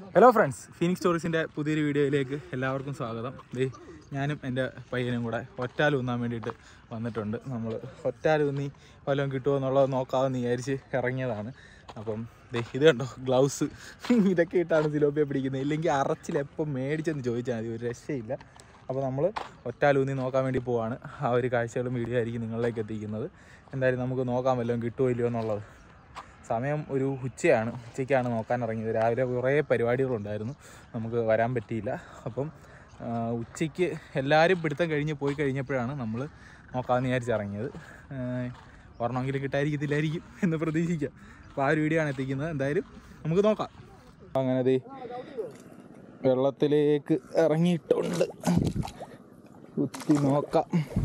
Hello friends Phoenix സ്റ്റോറീസിൻ്റെ പുതിയൊരു വീഡിയോയിലേക്ക് എല്ലാവർക്കും സ്വാഗതം ദേ ഞാനും എൻ്റെ പയ്യനും കൂടെ ഒറ്റാൽ ഊന്നാൻ വേണ്ടിയിട്ട് വന്നിട്ടുണ്ട് നമ്മൾ ഒറ്റാൽ ഊന്നി വല്ലതും കിട്ടുമോ എന്നുള്ളത് നോക്കാമെന്ന് വിചാരിച്ച് ഇറങ്ങിയതാണ് അപ്പം ദേ ഇത് കണ്ടോ ഗ്ലൗസ് ഇതൊക്കെ ഇട്ടാണ് സിലോപ്പിയെ പിടിക്കുന്നത് ഇല്ലെങ്കിൽ അറച്ചിൽ എപ്പം മേടിച്ചെന്ന് ചോദിച്ചാൽ മതി ഒരു രക്ഷയില്ല അപ്പോൾ നമ്മൾ ഒറ്റാലൂന്നി നോക്കാൻ വേണ്ടി പോവാണ് ആ ഒരു കാഴ്ചകളും വീഡിയോ ആയിരിക്കും നിങ്ങളിലേക്ക് എത്തിക്കുന്നത് എന്തായാലും നമുക്ക് നോക്കാൻ വല്ലതും കിട്ടുമോ ഇല്ലയോ എന്നുള്ളത് സമയം ഒരു ഉച്ചയാണ് ഉച്ചയ്ക്കാണ് നോക്കാൻ ഇറങ്ങിയത് രാവിലെ കുറേ പരിപാടികളുണ്ടായിരുന്നു നമുക്ക് വരാൻ പറ്റിയില്ല അപ്പം ആ, ഉച്ചയ്ക്ക് എല്ലാവരും പിടുത്തം കഴിഞ്ഞ് പോയി കഴിഞ്ഞപ്പോഴാണ് നമ്മൾ നോക്കാമെന്ന് വിചാരിച്ചിറങ്ങിയത് ഒരെണ്ണമെങ്കിലും കിട്ടാതിരിക്കത്തില്ലായിരിക്കും എന്ന് പ്രതീക്ഷിക്കാം അപ്പോൾ ആ ഒരു വീഡിയോ ആണ് എത്തിക്കുന്നത് എന്തായാലും നമുക്ക് നോക്കാം അങ്ങനെ ദേ വെള്ളത്തിലേക്ക് ഇറങ്ങിയിട്ടുണ്ട് കുത്തി നോക്കാം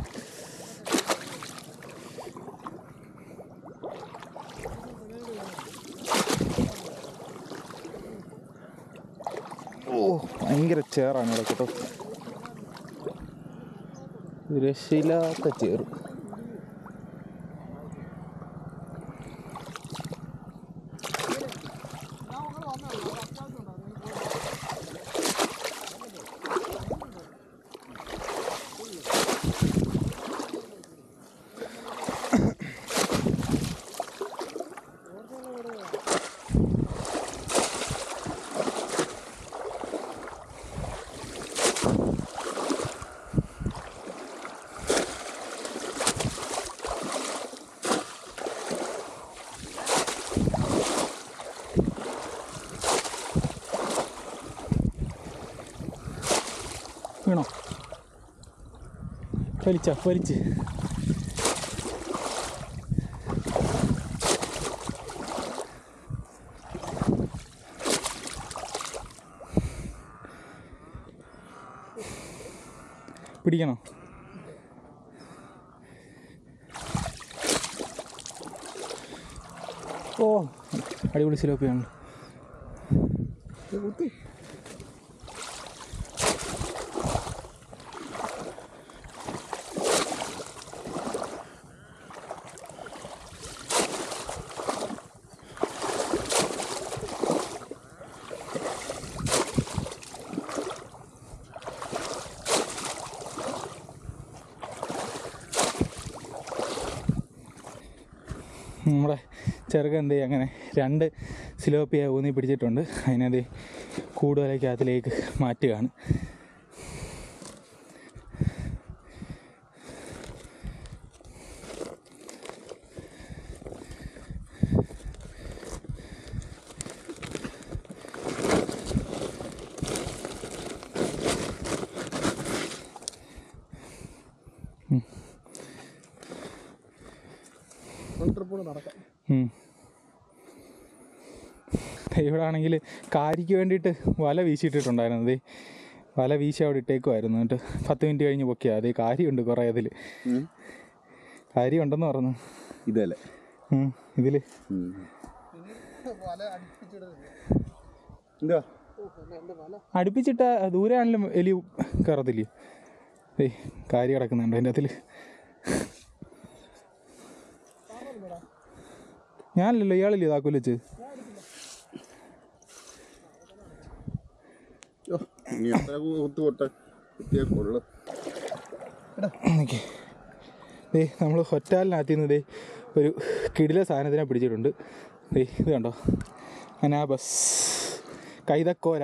ഓ ഭയങ്കര ചേറാണ് ഇവിടെ കേട്ടോ രക്ഷയില്ലാത്ത ചേറ് വീണോ വലിച്ച വലിച്ച് പിടിക്കണോ ഓ അടിപൊളി സിലോപ്പിയാണ് നമ്മുടെ ചെറുക്കൻ എന്ത് ചെയ്യും അങ്ങനെ രണ്ട് സിലോപ്പിയ ഊന്നി പിടിച്ചിട്ടുണ്ട് അതിനത് കൂടുതലേക്ക് അതിലേക്ക് മാറ്റുകയാണ് ഉം. ഇവിടെ ആണെങ്കിൽ കാരിക്ക് വേണ്ടിയിട്ട് വല വീശിയിട്ടിട്ടുണ്ടായിരുന്നു ദേ വല വീശി അവിടെ ഇട്ടേക്കുമായിരുന്നു എന്നിട്ട് പത്ത് മിനിറ്റ് കഴിഞ്ഞ് പൊക്കിയാ അതേ കാര്യമുണ്ട് കുറേ അതിൽ കാരി ഉണ്ടെന്ന് പറഞ്ഞു ഇതല്ലേ ഉം, ഇതില് എന്താ അടുപ്പിച്ചിട്ട ദൂരെ ആണെങ്കിലും എലി കയറത്തില്ലേ ഏയ് കാരി കിടക്കുന്നുണ്ട് അതിൻ്റെ അതിൽ ഞാനല്ലല്ലോ ഇയാളല്ലേ താക്കോല് വെച്ച് നീ അത്ര കുത്തു കൊട്ടെ കുത്തിയെ കൊള്ളു ഓക്കെ ദേ നമ്മൾ ഹൊറ്റാലിനകത്ത് നിന്ന് ദേ ഒരു കിടില സാധനത്തിനെ പിടിച്ചിട്ടുണ്ട് ദേ ഇത് കണ്ടോ അനാബസ് കൈതക്കോര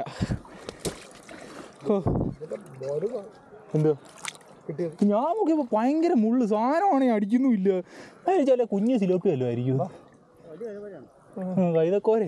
ഓ എന്തോ ഞാൻ നോക്കിയപ്പോൾ ഭയങ്കര മുള്ളു സാധനമാണെങ്കിൽ അടിക്കുന്നുമില്ല അതിന് ചില കുഞ്ഞ് സിലോപ്പി വല്ലതും ആയിരിക്കും ഉം, കൈതക്കോരെ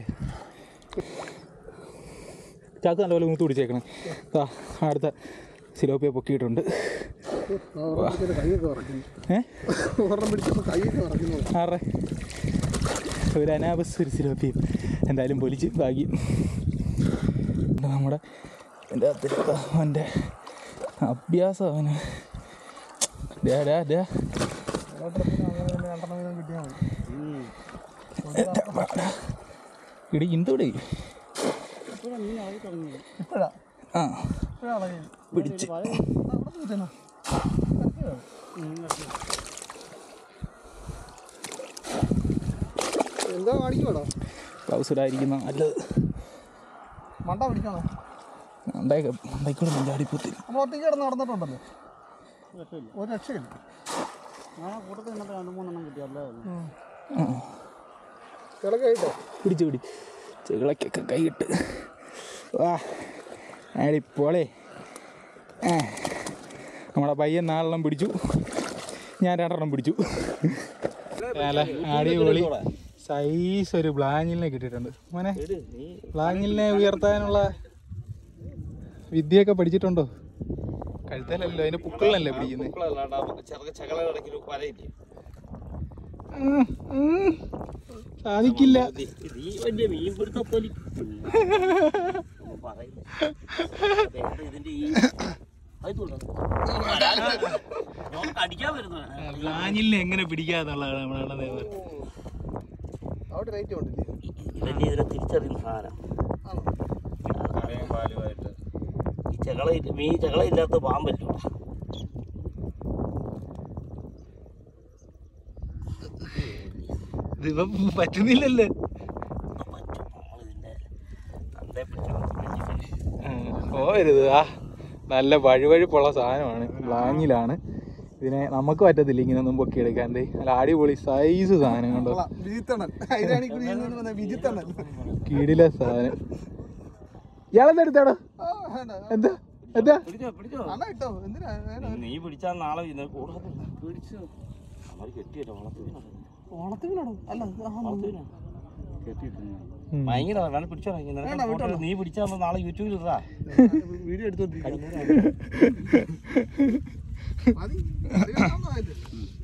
ചാക്ക് നല്ലപോലെ മൂത്ത് പിടിച്ചേക്കണം ആ അടുത്ത സിലോപ്പിയെ പൊക്കിയിട്ടുണ്ട് കൈയൊക്കെ ഉറക്കുന്നു ഏ ഓർമ്മ പിടിച്ചപ്പോൾ കൈയൊക്കെ ഉറക്കുന്നു ആറെ ഒരു അനാബസ് ഒരു സിലോപ്പിയും എന്തായാലും പൊലിച്ച് ഭാഗ്യം ഇത് നമ്മുടെ എൻ്റെ അകത്തിരുത്ത അവൻ്റെ അഭ്യാസം അവന് ഡാ ഡാ ഡാ ഇടി ഇന്തുടി ആ പിടിച്ച് എന്താ കാണിക്കുവാടോ ഗ്ലൗസ് ഇടാതിരിക്കുന്ന നല്ലത് മണ്ട പിടിക്കണോ മണ്ടയ്ക്കൂടെ മഞ്ചാടിപ്പൂത്തി നമ്മൾ ഒറ്റയ്ക്ക് കിടന്ന് നടന്നിട്ടുണ്ടല്ലോ ഒരു രക്ഷയില്ല ആ കൂട്ടത്തിൽ ഇന്നത്തെ രണ്ട് മൂന്നെണ്ണം കിട്ടിയല്ലേ കിടക്കായിട്ടോ പിടിച്ചു പിടി ചെകിളക്കൊക്കെ കൈയിട്ട് വാ അടിപ്പോളേ ആ നമ്മുടെ പയ്യൻ നാലെണ്ണം പിടിച്ചു ഞാൻ രണ്ടെണ്ണം പിടിച്ചു അല്ല അടിപൊളി സൈസ് ഒരു ബ്ലാഞ്ഞിലിനെ കിട്ടിയിട്ടുണ്ട് മോനെ ബ്ലാഞ്ഞിലിനെ ഉയർത്താനുള്ള വിദ്യയൊക്കെ പഠിച്ചിട്ടുണ്ടോ കഴുത്തലല്ലോ അതിന്റെ പുക്കളിലല്ലേ പിടിക്കുന്നത് ഉം, ഉം. സാധിക്കില്ല നീ വലിയ മീൻ പിടുത്ത പോലെ ഇതിന്റെ ഈ അടിക്കാൻ വരുന്നതാണ് ബ്ലാഞ്ഞിലിനെ എങ്ങനെ പിടിക്കാന്നുള്ളതാണ് നമ്മുടെ അവിടെ റേറ്റ് ഉണ്ടല്ലേ ഇതന്നെ ഇതിനെ തിരിച്ചറിയുന്ന സാധനം ഈ ചകള മീൻ ചകള ഇല്ലാത്ത പാമ്പല്ലോ ഇതിപ്പം പറ്റുന്നില്ലല്ലോ ഇതിന്റെ തന്തേ പിടിച്ചു പോരുത് ആ നല്ല വഴുവഴുപ്പുള്ള സാധനമാണ് ബ്ലാഞ്ഞിലാണ് ഇതിനെ നമുക്ക് പറ്റത്തില്ല ഇങ്ങനെ ഒന്നും പൊക്കി എടുക്കാൻ ദേ നല്ല അടിപൊളി സൈസ് സാധനം കണ്ടോ വിജിത്തണ്ണൻ അതിനാണ് കുടിക്കുന്നത് പറഞ്ഞ വിജിത്തണ്ണൻ കീടിലെ സാധനം ഇയാളെന്തെടുത്താടോ ആ വേണ്ട എന്താ എന്താ പിടിച്ചോ പിടിച്ചോ അണ്ണ ഇട്ടോ എന്തിനാ വേണ്ട. നീ പിടിച്ചാൽ നാളെ ഇത് കൂടത്തില്ല പിടിച്ചു അവർ കെട്ടിയല്ലോ വളർത്തുവിനാ ഓണത്തിനാണോ അല്ല ആ, ഉം. ഭയങ്കര വേണം പിടിച്ചോ നിനക്ക് photo നീ പിടിച്ചാൽ നാളെ യൂട്യൂബിൽ ഇടാ വീഡിയോ എടുത്തോണ്ടിരിക്കുന്നു മതി അത് കാണാൻ ആയിട്ട്.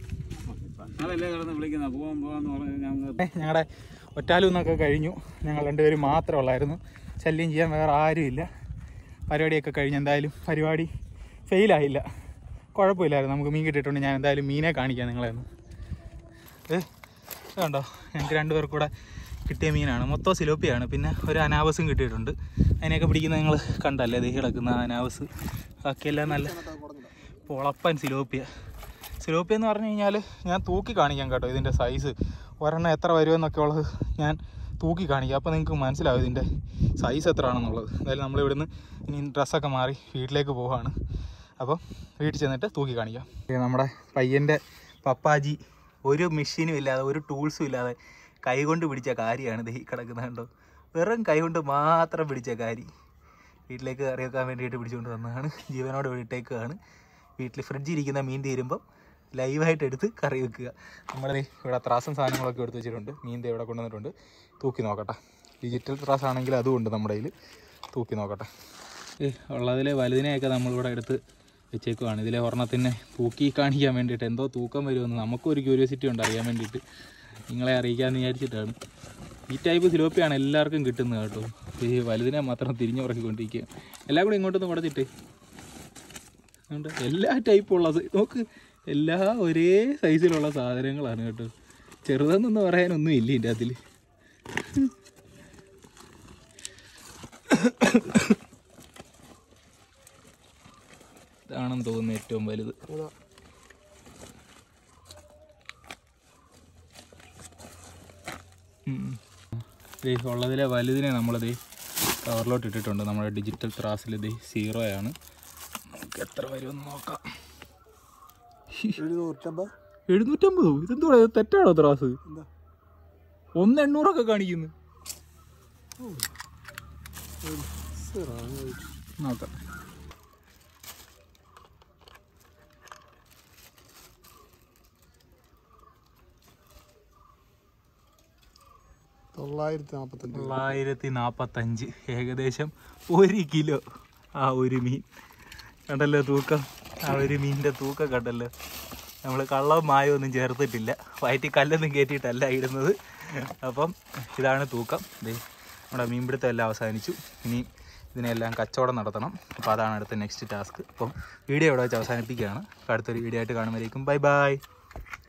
ഞങ്ങളുടെ ഒറ്റാലൂന്നൊക്കെ കഴിഞ്ഞു ഞങ്ങൾ രണ്ടുപേരും മാത്രമേ ഉള്ളായിരുന്നു ശല്യം ചെയ്യാൻ വേറെ ആരുമില്ല പരിപാടിയൊക്കെ കഴിഞ്ഞ് എന്തായാലും പരിപാടി ഫെയിലായില്ല കുഴപ്പമില്ലായിരുന്നു നമുക്ക് മീൻ കിട്ടിയിട്ടുണ്ട് ഞാൻ എന്തായാലും മീനെ കാണിക്കാം നിങ്ങളെ ഒന്ന് ഏ ഇത് കണ്ടോ ഞങ്ങൾക്ക് രണ്ടുപേർക്കും കൂടെ കിട്ടിയ മീനാണ് മൊത്തം സിലോപ്പിയാണ് പിന്നെ ഒരു അനാവസും കിട്ടിയിട്ടുണ്ട് അതിനെയൊക്കെ പിടിക്കുന്ന നിങ്ങൾ കണ്ടല്ലേ ദേ കിടക്കുന്ന അനാവസ് ബാക്കിയെല്ലാം നല്ല പൊളപ്പൻ സിലോപ്പിയ സിലോപ്പിയ എന്ന് പറഞ്ഞു കഴിഞ്ഞാൽ ഞാൻ തൂക്കി കാണിക്കാം കേട്ടോ ഇതിൻ്റെ സൈസ് ഒരെണ്ണം എത്ര വരുമെന്നൊക്കെ ഉള്ളത് ഞാൻ തൂക്കി കാണിക്കാം അപ്പോൾ നിങ്ങൾക്ക് മനസ്സിലാവും ഇതിൻ്റെ സൈസ് എത്ര ആണെന്നുള്ളത് എന്തായാലും നമ്മൾ ഇവിടുന്ന് ഇനി ഡ്രസ്സൊക്കെ മാറി വീട്ടിലേക്ക് പോവാണ് അപ്പം വീട്ടിൽ ചെന്നിട്ട് തൂക്കി കാണിക്കാം ഇത് നമ്മുടെ പയ്യൻ്റെ പപ്പാജി ഒരു മെഷീനും ഇല്ലാതെ ഒരു ടൂൾസും ഇല്ലാതെ കൈകൊണ്ട് പിടിച്ച കാര്യമാണ് ദേ ഈ കിടക്കുന്നത് കണ്ടോ വെറും കൈകൊണ്ട് മാത്രം പിടിച്ച കാരി വീട്ടിലേക്ക് കറി വെക്കാൻ വേണ്ടിയിട്ട് പിടിച്ചുകൊണ്ട് വന്നതാണ് ജീവനോട് വിട്ടേക്കുകയാണ് വീട്ടിൽ ഫ്രിഡ്ജിൽ ഇരിക്കുന്ന മീൻ തീരുമ്പം ലൈവായിട്ട് എടുത്ത് കറി വെക്കുക നമ്മൾ ഇവിടെ ത്രാസും സാധനങ്ങളൊക്കെ എടുത്ത് വെച്ചിട്ടുണ്ട് മീൻ ദേ ഇവിടെ കൊണ്ടുവന്നിട്ടുണ്ട് തൂക്കി നോക്കട്ടെ ഡിജിറ്റൽ ത്രാസ് ആണെങ്കിൽ അതും ഉണ്ട് നമ്മുടെ കയ്യിൽ തൂക്കി നോക്കട്ടെ ഉള്ളതിലെ വലുതിനെയൊക്കെ നമ്മളിവിടെ എടുത്ത് വെച്ചേക്കുവാണ് ഇതിലെ ഒരെണ്ണത്തിനെ തൂക്കി കാണിക്കാൻ വേണ്ടിയിട്ട് എന്തോ തൂക്കം വരുമെന്ന് നമുക്കും ഒരു ക്യൂരിയോസിറ്റി ഉണ്ട് അറിയാൻ വേണ്ടിയിട്ട് നിങ്ങളെ അറിയിക്കാമെന്ന് വിചാരിച്ചിട്ടാണ് ഈ ടൈപ്പ് സിലോപ്പിയാണ് എല്ലാവർക്കും കിട്ടുന്നത് കേട്ടോ ഈ വലുതിനെ മാത്രം തിരിഞ്ഞു പറക്കിക്കൊണ്ടിരിക്കുക എല്ലാം കൂടി ഇങ്ങോട്ടൊന്ന് കൊടുത്തിട്ടേ അതുകൊണ്ട് എല്ലാ ടൈപ്പും ഉള്ള സ- നോക്ക് എല്ലാ ഒരേ സൈസിലുള്ള സാധനങ്ങളാണ് കേട്ടോ ചെറുതെന്നൊന്നും പറയാനൊന്നും ഇല്ല ഇതിൻ്റെ അതിൽ ഇതാണെന്ന് തോന്നുന്നു ഏറ്റവും വലുത് ഉം. ദേ ഉള്ളതിലെ വലുതിനെ നമ്മളിത് കവറിലോട്ട് ഇട്ടിട്ടുണ്ട് നമ്മുടെ ഡിജിറ്റൽ ത്രാസിൽ ഇത് സീറോയാണ് നമുക്ക് എത്ര വരുമെന്ന് നോക്കാം എഴുന്നൂറ്റമ്പത് എഴുന്നൂറ്റമ്പതോ ഇതെന്തോ തെറ്റാണോ ത്രാസ് ഒന്ന് എണ്ണൂറൊക്കെ കാണിക്കുന്നു നോക്കാം തൊള്ളായിരത്തി നാൽപ്പത്തഞ്ച് തൊള്ളായിരത്തി നാൽപ്പത്തഞ്ച് ഏകദേശം ഒരു കിലോ ആ ഒരു മീൻ കണ്ടല്ലോ തൂക്കം ആ ഒരു മീനിൻ്റെ തൂക്കം കണ്ടല്ലോ നമ്മൾ കള്ളവും മായവും ഒന്നും ചേർത്തിട്ടില്ല വയറ്റിൽ കല്ലൊന്നും കയറ്റിയിട്ടല്ല ഇടുന്നത് അപ്പം ഇതാണ് തൂക്കം ദേ നമ്മുടെ മീൻപിടുത്തം എല്ലാം അവസാനിച്ചു ഇനി ഇതിനെല്ലാം കച്ചവടം നടത്തണം അപ്പോൾ അതാണ് അടുത്ത നെക്സ്റ്റ് ടാസ്ക് അപ്പം വീഡിയോ ഇവിടെ വെച്ച് അവസാനിപ്പിക്കുകയാണ് അപ്പോൾ അടുത്തൊരു വീഡിയോ ആയിട്ട് കാണുമ്പോഴേക്കും ബൈ ബൈ